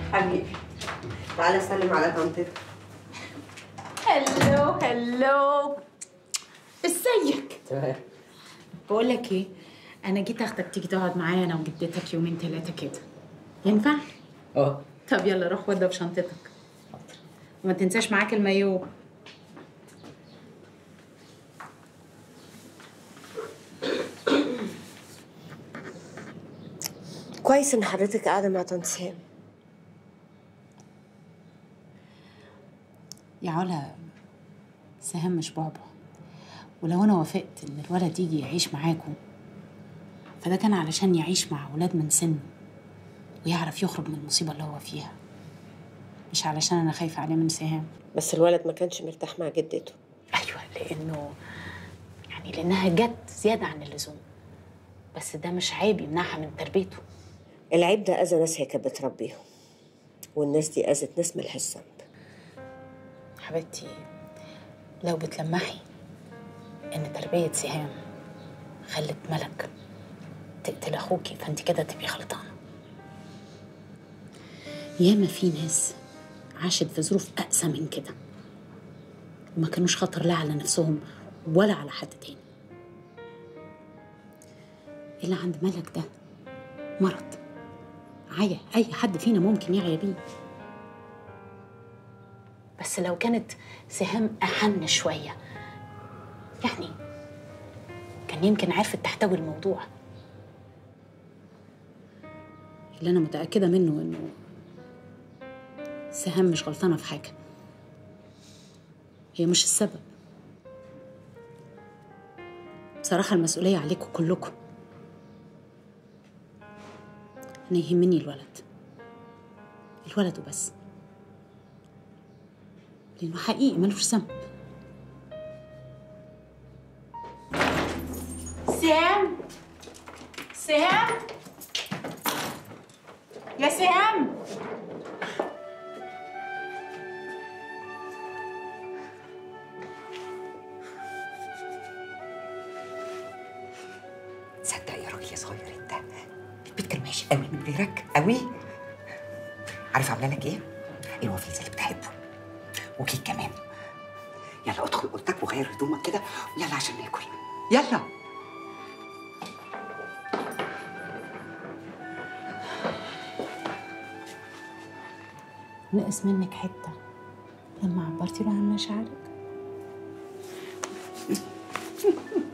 حبيبي تعالى سلم على طنطتك هلو هلو ازيك تمام بقول لك ايه انا جيت اخدك تيجي تقعد معايا انا وجدتك يومين ثلاثه كده ينفع اه طب يلا روح وضب شنطتك وما تنساش معاك المايو كويس ان حضرتك قاعده مع طنط سام يا علا سهام مش بعبع ولو انا وافقت ان الولد يجي يعيش معاكم فده كان علشان يعيش مع اولاد من سنه ويعرف يخرج من المصيبه اللي هو فيها مش علشان انا خايفه عليه من سهام بس الولد ما كانش مرتاح مع جدته ايوه لانه يعني لانها جت زياده عن اللزوم بس ده مش عيب يمنعها من تربيته العيب ده اذى ناس هي كانت بتربيهم والناس دي اذت ناس ملهاش ذنب حبيبتي لو بتلمحي ان تربيه سهام خلت ملك تقتل اخوكي فانت كده تبقي غلطانه ياما في ناس عاشت في ظروف اقسى من كده وما كانوش خطر لا على نفسهم ولا على حد تاني اللي عند ملك ده مرض عيا اي حد فينا ممكن يعيا بيه بس لو كانت سهام احن شويه يعني كان يمكن عرفت تحتوي الموضوع اللي انا متاكده منه انه سهام مش غلطانه في حاجه هي مش السبب بصراحه المسؤوليه عليكم كلكم انا يهمني الولد الولد وبس لانه حقيقي ملوش ذنب سام سام يا سام تصدق يا راجل يا صغير انت البيت كان ماشي قوي من غيرك قوي عارف عامله لك ايه؟ الوفيز اللي بتحبه وكيك كمان يلا ادخل اوضتك وغير هدومك كده ويلا عشان ناكل يلا نقص منك حته لما عبرتي له عن مشاعرك